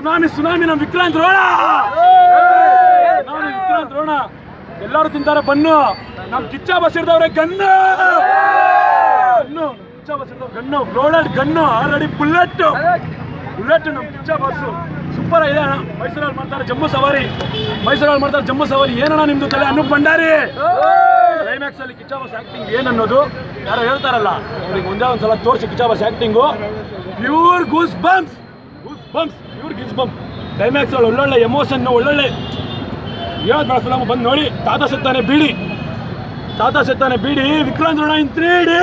tsunami tsunami ನಮ್ Vikrant Rona tsunami Vikrant Rona ಎಲ್ಲರೂ ತಿಂತಾರೆ ಬನ್ನು ನಮ್ ಕಿಚ್ಚ ಬಸ್ ಹಿಡ್ದವ್ರೆ ಗನ್ನು ಗನ್ನು ಕಿಚ್ಚ ಬಸ್ ಹಿಡ್ದವ್ರೆ ಗನ್ನು ರೋಡಡ್ ಗನ್ನು ಆಲ್ರೆಡಿ ಬುಲೆಟ್ ಬುಲೆಟ್ ನಮ್ ಕಿಚ್ಚ ಬಸ್ಸು ಸೂಪರ್ ಇದೆ ಅಣ್ಣ ಮೈಸೂರಲ್ಲಿ ಮಾಡ್ತಾರೆ ಜಮ್ಮು ಸವಾರಿ ಮೈಸೂರಲ್ಲಿ ಮಾಡ್ತಾರೆ ಜಮ್ಮು ಸವಾರಿ ಏನಣ್ಣ ನಿಮ್ದು ತಲೆ ಅನ್ನು ಭಂಡಾರಿ ಕ್ಲೈಮ್ಯಾಕ್ಸ್ ಅಲ್ಲಿ ಕಿಚ್ಚ ಬಸ್ ಆಕ್ಟಿಂಗ್ ಏನನ್ನೋದು ಯಾರೋ ಹೇಳ್ತಾರಲ್ಲ ಅವ್ರಿಗೆ ಒಂದೇ ಒಂದ್ಸಲ ತೋರಿಸಿ Kichcha boss acting pure goose bumps goose bumps pure goose bump climax ಅಲ್ಲಿ ಒಳ್ಳೊಳ್ಳೆ ಎಮೋಷನ್ ಒಳ್ಳೊಳ್ಳೆ ಯಾವ್ದು ಬೇಡ ಫಿಲಮ್ ಬಂದು ನೋಡಿ ತಾತ ಸತ್ತಾನೆ ಬೀಡಿ ತಾತ ಸತ್ತಾನೆ ಬೀಡಿ Vikrant Rona in three D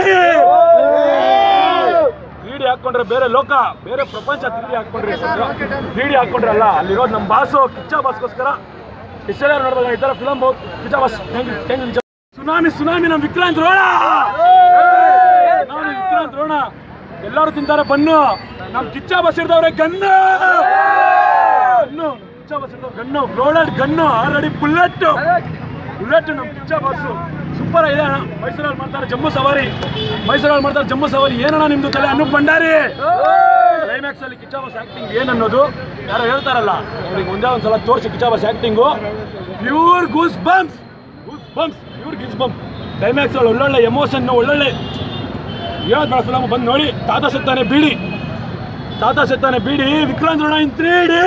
three D ಹಾಕೊಂಡ್ರೆ ಬೇರೆ ಲೋಕ ಬೇರೆ ಪ್ರಪಂಚ ತ್ರೀ ಡಿ ಹಾಕೊಂಡ್ರೆ ತ್ರೀ ಡಿ ಹಾಕೊಂಡ್ರಲ್ಲ ಅಲ್ಲಿರೋದು ನಮ್ಮ ಬಾಸು ಕಿಚ್ಚ ಬಾಸ್ಗೋಸ್ಕರ ಇಷ್ಟೆಲ್ಲ ನೋಡಿದಾಗ ಈ ಥರ film Kichcha boss thank you thank you tsunami tsunami ನಮ್ಮ ವಿಕ್ರಾಂತ್ ರೋಣ ಸುನಾಮಿ ವಿಕ್ರಾಂತ್ ರೋಣ ಎಲ್ಲರೂ ತಿಂತಾರೆ ಬನ್ನು ನಮ್ ಕಿಚ್ಚ ಬಸ್ ಹಿಡ್ದವ್ರೆ ಗನ್ನು ಗನ್ನು ಕಿಚ್ಚ ಬಸ್ ಹಿಡ್ದವ್ರೆ ಗನ್ನು ರೋಡಡ್ ಗನ್ನು ಆಲ್ರೆಡಿ ಬುಲೆಟ್ ಬುಲೆಟ್ ನಮ್ ಕಿಚ್ಚ ಬಸ್ಸು ಸೂಪರ್ ಇದೆ ಅಣ್ಣ ಮೈಸೂರಲ್ಲಿ ಮಾಡ್ತಾರೆ ಜಮ್ಮು ಸವಾರಿ ಮೈಸೂರಲ್ಲಿ ಮಾಡ್ತಾರೆ ಜಮ್ಮು ಸವಾರಿ ಏನಣ್ಣ ನಿಮ್ದು ತಲೆ ಅನ್ನು ಭಂಡಾರಿ ಕ್ಲೈಮ್ಯಾಕ್ಸ್ ಅಲ್ಲಿ ಕಿಚ್ಚ ಬಸ್ ಆಕ್ಟಿಂಗ್ ಏನನ್ನೋದು ಯಾರೋ ಹೇಳ್ತಾರಲ್ಲ ಅವ್ರಿಗೆ ಒಂದೇ ಒಂದ್ಸಲ ತೋರಿಸಿ Kichcha boss acting pure goose bumps goose bumps pure goose bump climax ಅಲ್ಲಿ ಒಳ್ಳೊಳ್ಳೆ ಎಮೋಷನ್ ಒಳ್ಳೊಳ್ಳೆ ಯಾವ್ದು ಬೇಡ ಫಿಲಮ್ ಬಂದು ನೋಡಿ ತಾತ ಸತ್ತಾನೆ ಬೀಡಿ ತಾತ ಸತ್ತಾನೆ ಬೀಡಿ Vikrant Rona in three D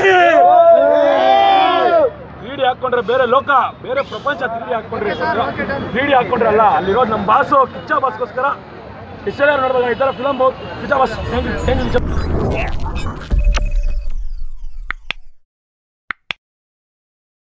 three D ಹಾಕೊಂಡ್ರೆ ಬೇರೆ ಲೋಕ ಬೇರೆ ಪ್ರಪಂಚ ತ್ರೀ ಡಿ ಹಾಕೊಂಡ್ರೆ ತ್ರೀ ಡಿ ಹಾಕೊಂಡ್ರಲ್ಲ ಅಲ್ಲಿರೋದು ನಮ್ಮ ಬಾಸು ಕಿಚ್ಚ ಬಾಸ್ಗೋಸ್ಕರ ಇಷ್ಟೆಲ್ಲ ನೋಡಿದಾಗ ಈ ಥರ film Kichcha boss thank you thank you